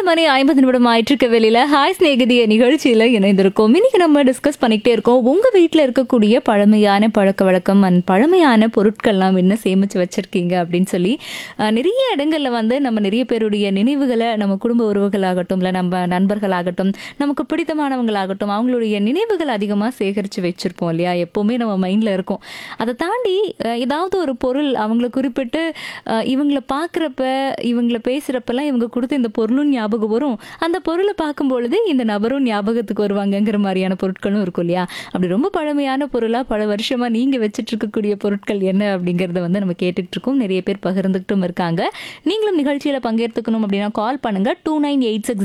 மணி ஐம்பது நிமிடம் ஆயிட்டிருக்க வெளியில ஹாய் ஸ்நேகிதிய நிகழ்ச்சியில இணைந்திருக்கோம் இன்னைக்கு நம்ம டிஸ்கஸ் பண்ணிக்கிட்டே இருக்கோம் உங்க வீட்டில் இருக்கக்கூடிய பழமையான பழக்க வழக்கம் அண்ட் பழமையான பொருட்கள்லாம் என்ன சேமிச்சு வச்சிருக்கீங்க அப்படின்னு சொல்லி அஹ், நிறைய இடங்கள்ல வந்து நம்ம நிறைய பேருடைய நினைவுகளை நம்ம குடும்ப உறவுகளாகட்டும் இல்லை நம்ம நண்பர்களாகட்டும் நமக்கு பிடித்தமானவங்களாகட்டும் அவங்களுடைய நினைவுகள் அதிகமாக சேகரித்து வச்சிருப்போம் இல்லையா எப்போவுமே நம்ம மைண்டில் இருக்கும் அதை தாண்டி அஹ், ஏதாவது ஒரு பொருள் அவங்கள குறிப்பிட்டு அஹ், இவங்கள பார்க்குறப்ப இவங்கள பேசுகிறப்பெல்லாம் இவங்க கொடுத்த இந்த பொருளும் ஞாபகம் வரும் அந்த பொருளை பார்க்கும் பொழுது இந்த நபரும் ஞாபகத்துக்கு வருவாங்கங்கிற மாதிரியான பொருட்களும் இருக்கும் இல்லையா அப்படி ரொம்ப பழமையான பொருளாக பல வருஷமாக நீங்கள் வச்சுட்டு இருக்கக்கூடிய பொருட்கள் என்ன அப்படிங்கிறத வந்து நம்ம கேட்டுட்டு இருக்கோம் நிறைய பேர் பகிர்ந்துக்கிட்டும் இருக்காங்க நீங்களும் நிகழ்ச்சியில் பங்கேற்றுக்கணும் அப்படின்னா கால் பண்ணுங்க டூ நைன் எயிட் சிக்ஸ்